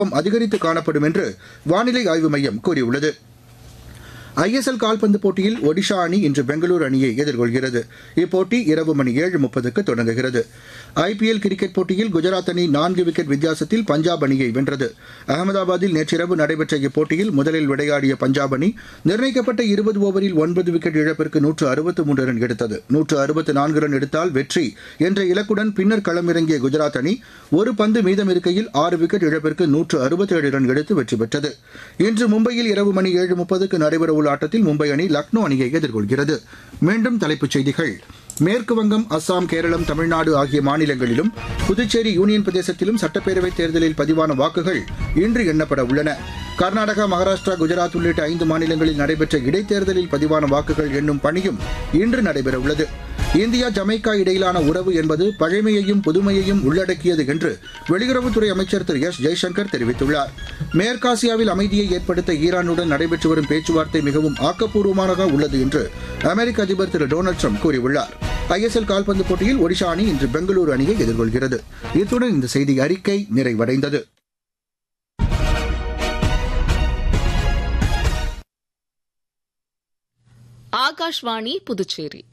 அதிகரித்து காணப்படும் என்று வானிலை ஆய்வு மையம் கூறியுள்ளது ஐஎஸ்எல் கால்பந்து போட்டியில் ஒடிஷா அணி இன்று பெங்களூரு அணியை எதிர்கொள்கிறது இப்போட்டி இரவு மணி ஏழு முப்பதுக்கு தொடங்குகிறது ஐபிஎல் கிரிக்கெட் போட்டியில் குஜராத் அணி நான்கு விக்கெட் வித்தியாசத்தில் பஞ்சாப் அணியை வென்றது அகமதாபாத்தில் நேற்றிரவு நடைபெற்ற இப்போட்டியில் முதலில் விளையாடிய பஞ்சாப் அணி நிர்ணயிக்கப்பட்ட இருபது ஓவரில் ஒன்பது விக்கெட் இழப்பிற்கு நூற்று அறுபத்து மூன்று ரன் எடுத்தது நூற்று அறுபத்து நான்கு ரன் எடுத்தால் வெற்றி என்ற இலக்குடன் பின்னர் களமிறங்கிய குஜராத் அணி ஒரு பந்து மீதம் இருக்கையில் ஆறு விக்கெட் இழப்பிற்கு நூற்று அறுபத்தேழு ரன் எடுத்து வெற்றி பெற்றது இன்று மும்பையில் இரவு மணி ஏழு முப்பதுக்கு நடைபெறவுள்ள ஆட்டத்தில் மும்பை அணி லக்னோ அணியை எதிர்கொள்கிறது மீண்டும் தலைப்புச் செய்திகள் மேற்கு வங்கம் அஸ்ஸாம் கேரளம் தமிழ்நாடு ஆகிய மாநிலங்களிலும் புதுச்சேரி யூனியன் பிரதேசத்திலும் சட்டப்பேரவைத் தேர்தலில் பதிவான வாக்குகள் இன்று எண்ணப்பட உள்ளன கர்நாடகா மகாராஷ்டிரா குஜராத் உள்ளிட்ட ஐந்து மாநிலங்களில் நடைபெற்ற இடைத்தேர்தலில் பதிவான வாக்குகள் எண்ணும் பணியும் இன்று நடைபெறவுள்ளது இந்தியா ஜமைக்கா இடையிலான உறவு என்பது பழமையையும் புதுமையையும் உள்ளடக்கியது என்று வெளியுறவுத்துறை அமைச்சர் திரு எஸ் ஜெய்சங்கர் தெரிவித்துள்ளார் மேற்காசியாவில் அமைதியை ஏற்படுத்த ஈரானுடன் நடைபெற்று வரும் பேச்சுவார்த்தை மிகவும் ஆக்கப்பூர்வமானதாக உள்ளது என்று அமெரிக்க அதிபர் திரு டொனால்டு ட்ரம்ப் கூறியுள்ளார் ஐஎஸ்எல் கால்பந்து போட்டியில் ஒடிஷா அணி இன்று பெங்களூரு அணியை எதிர்கொள்கிறது இத்துடன் இந்த செய்தி அறிக்கை நிறைவடைந்தது Akashvani Puducherry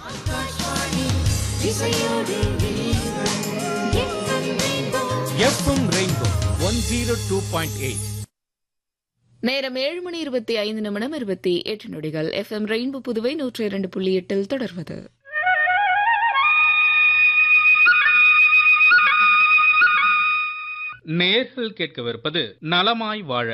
FM rainbow one zero two point eight நேரம் ஏழு மணி இருபத்தி ஐந்து நிமிடம் இருபத்தி எட்டு நொடிகள் எஃப் எம் ரெயின்போ புதுவை நூற்றி இரண்டு புள்ளி எட்டில் தொடர்வது நேர்கள் கேட்கவிருப்பது நலமாய் வாழ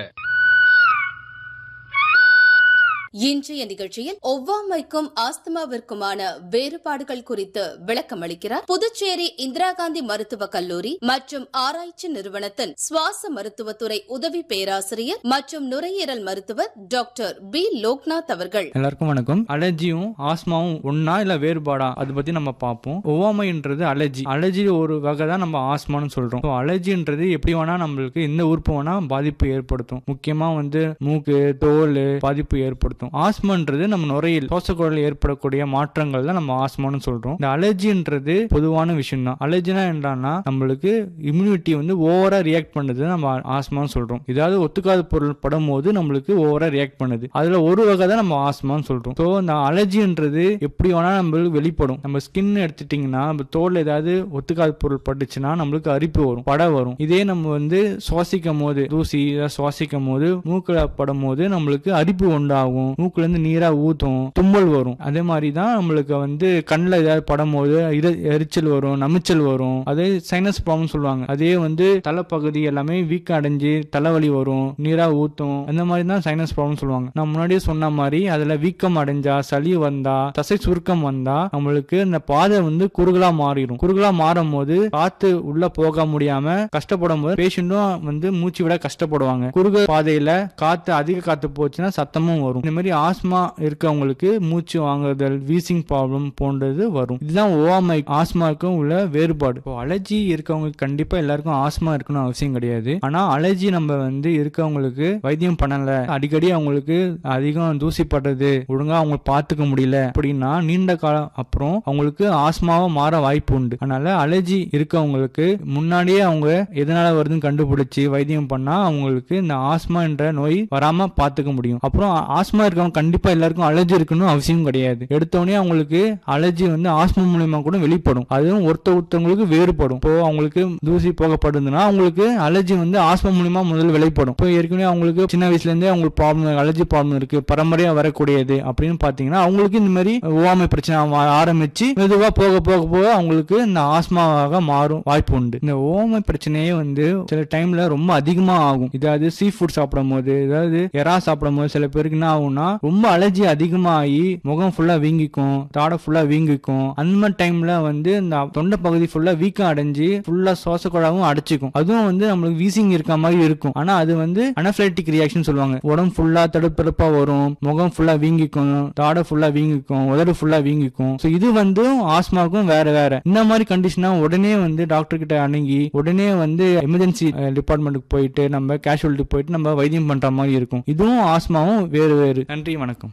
இன்றைய நிகழ்ச்சியில் ஒவ்வாமைக்கும் ஆஸ்துமாவிற்குமான வேறுபாடுகள் குறித்து விளக்கம் அளிக்கிறார் புதுச்சேரி இந்திரா காந்தி மருத்துவக் கல்லூரி மற்றும் ஆராய்ச்சி நிறுவனத்தின் சுவாச மருத்துவத்துறை உதவி பேராசிரியர் மற்றும் நுரையீரல் மருத்துவர் டாக்டர் பி லோக்நாத் அவர்கள் எல்லாருக்கும் வணக்கம் அலர்ஜியும் ஆஸ்மாவும் ஒன்னா இல்ல வேறுபாடா அதை பத்தி நம்ம பார்ப்போம் ஒவ்வாமைன்றது அலர்ஜி அலர்ஜி ஒரு வகை தான் நம்ம ஆஸ்மான்னு சொல்றோம் ஸோ அலர்ஜின்றது எப்படி வேணா நம்மளுக்கு எந்த உறுப்பு வேணா பாதிப்பு ஏற்படுத்தும் முக்கியமா வந்து மூக்கு தோல் பாதிப்பு ஏற்படுத்தும் ஆஸ்மான்றது நம்ம நுரையில் சுவாசக்குழலில் ஏற்படக்கூடிய மாற்றங்கள் தான் நம்ம ஆஸ்மான்னு சொல்றோம் இந்த அலர்ஜின்றது பொதுவான விஷயம் தான் அலர்ஜினா என்னன்னா நம்மளுக்கு இம்யூனிட்டி வந்து ஓவரா ரியாக்ட் பண்ணுது நம்ம ஆஸ்மான்னு சொல்றோம் ஏதாவது ஒத்துக்காத பொருள் படும் போது நம்மளுக்கு ஓவரா ரியாக்ட் பண்ணுது அதுல ஒரு வகை தான் நம்ம ஆஸ்மான்னு சொல்றோம் ஸோ இந்த அலர்ஜின்றது எப்படி வேணா நம்மளுக்கு வெளிப்படும் நம்ம ஸ்கின் எடுத்துட்டீங்கன்னா நம்ம தோல் ஏதாவது ஒத்துக்காத பொருள் பட்டுச்சுன்னா நம்மளுக்கு அரிப்பு வரும் படை வரும் இதே நம்ம வந்து சுவாசிக்கும் போது தூசி இதெல்லாம் சுவாசிக்கும் போது மூக்கில் படும் போது நம்மளுக்கு அரிப்பு உண்டாகும் மூக்குல இருந்து நீரா ஊத்தும் தும்மல் வரும் அதே மாதிரி தான் நம்மளுக்கு வந்து கண்ணில் ஏதாவது படும் போது இர- எரிச்சல் வரும் நமிச்சல் வரும் அதே சைனஸ் ப்ராப்ளம் சொல்லுவாங்க அதே வந்து தலைப்பகுதி எல்லாமே வீக் அடைஞ்சு தலைவலி வரும் நீரா ஊத்தும் அந்த மாதிரி தான் சைனஸ் ப்ராப்ளம் சொல்லுவாங்க நான் முன்னாடியே சொன்ன மாதிரி அதுல வீக்கம் அடைஞ்சா சளி வந்தா தசை சுருக்கம் வந்தா நம்மளுக்கு இந்த பாதை வந்து குறுகலா மாறிடும் குறுகலா மாறும் போது காத்து உள்ள போக முடியாம கஷ்டப்படும் போது பேஷண்ட்டும் வந்து மூச்சு விட கஷ்டப்படுவாங்க குறுக பாதையில காத்து அதிக காத்து போச்சுன்னா சத்தமும் வரும் இந்த மாதிரி ஆஸ்மா இருக்கவங்களுக்கு மூச்சு வாங்குதல் வீசிங் ப்ராப்ளம் போன்றது வரும் இதுதான் ஓஆமை ஆஸ்மாவுக்கும் உள்ள வேறுபாடு இப்போ அலர்ஜி இருக்கவங்களுக்கு கண்டிப்பா எல்லாருக்கும் ஆஸ்மா இருக்கணும் அவசியம் கிடையாது ஆனா அலர்ஜி நம்ம வந்து இருக்கவங்களுக்கு வைத்தியம் பண்ணல அடிக்கடி அவங்களுக்கு அதிகம் தூசி படுறது ஒழுங்கா அவங்க பார்த்துக்க முடியல அப்படின்னா நீண்ட காலம் அப்புறம் அவங்களுக்கு ஆஸ்மாவா மாற வாய்ப்பு உண்டு அதனால அலர்ஜி இருக்கவங்களுக்கு முன்னாடியே அவங்க எதனால வருதுன்னு கண்டுபிடிச்சு வைத்தியம் பண்ணா அவங்களுக்கு இந்த ஆஸ்மா என்ற நோய் வராம பார்த்துக்க முடியும் அப்புறம் ஆஸ்மா இருக்கவங்க கண்டிப்பா எல்லாருக்கும் அலர்ஜி இருக்கணும் அவசியம் கிடையாது எடுத்தோடனே அவங்களுக்கு அலர்ஜி வந்து ஆஸ்மா மூலியமா கூட வெளிப்படும் அதுவும் ஒருத்த ஒருத்தவங்களுக்கு வேறுபடும் இப்போ அவங்களுக்கு தூசி போகப்படுதுன்னா அவங்களுக்கு அலர்ஜி வந்து ஆஸ்மா மூலியமா முதல்ல வெளிப்படும் இப்போ ஏற்கனவே அவங்களுக்கு சின்ன வயசுல இருந்தே அவங்களுக்கு ப்ராப்ளம் அலர்ஜி ப்ராப்ளம் இருக்கு பரம்பரையா வரக்கூடியது அப்படின்னு பாத்தீங்கன்னா அவங்களுக்கு இந்த மாதிரி ஓவாமை பிரச்சனை வ- ஆரம்பிச்சு மெதுவா போக போக போக அவங்களுக்கு இந்த ஆஸ்மாவாக மாறும் வாய்ப்பு உண்டு இந்த ஓவாமை பிரச்சனையே வந்து சில டைம்ல ரொம்ப அதிகமா ஆகும் இதாவது சீ ஃபுட் சாப்பிடும் போது ஏதாவது எறா சாப்பிடும் போது சில பேருக்கு என்ன ஆகும்னா ரொம்ப அலர்ஜி அதிகமாகி முகம் ஃபுல்லா வீங்கிக்கும் தாடை ஃபுல்லா வீங்கிக்கும் அந்த மாதிரி டைம்ல வந்து இந்த தொண்டை பகுதி ஃபுல்லா வீக்கம் அடைஞ்சு ஃபுல்லா சுவாச குழாவும் அடைச்சிக்கும் அதுவும் வந்து நம்மளுக்கு வீசிங் இருக்க மாதிரி இருக்கும் ஆனா அது வந்து அனஃபிளைட்டிக் ரியாக்ஷன் சொல்லுவாங்க உடம்பு ஃபுல்லா தடுப்பெடுப்பா வரும் முகம் ஃபுல்லா வீங்கிக்கும் தாடை ஃபுல்லா வீங்கிக்கும் உதடு ஃபுல்லா வீங்கிக்கும் ஸோ இது வந்து ஆஸ்மாவுக்கும் வேற வேற இந்த மாதிரி கண்டிஷனா உடனே வந்து டாக்டர் கிட்ட அணுகி உடனே வந்து எமர்ஜென்சி டிபார்ட்மெண்ட்டுக்கு போயிட்டு நம்ம கேஷுவலிட்டி போயிட்டு நம்ம வைத்தியம் பண்ற மாதிரி இருக்கும் இதுவும் ஆஸ்மாவும் வேறு வேறு நன்றி வணக்கம்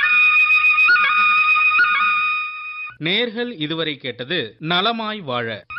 நேர்கள் இதுவரை கேட்டது நலமாய் வாழ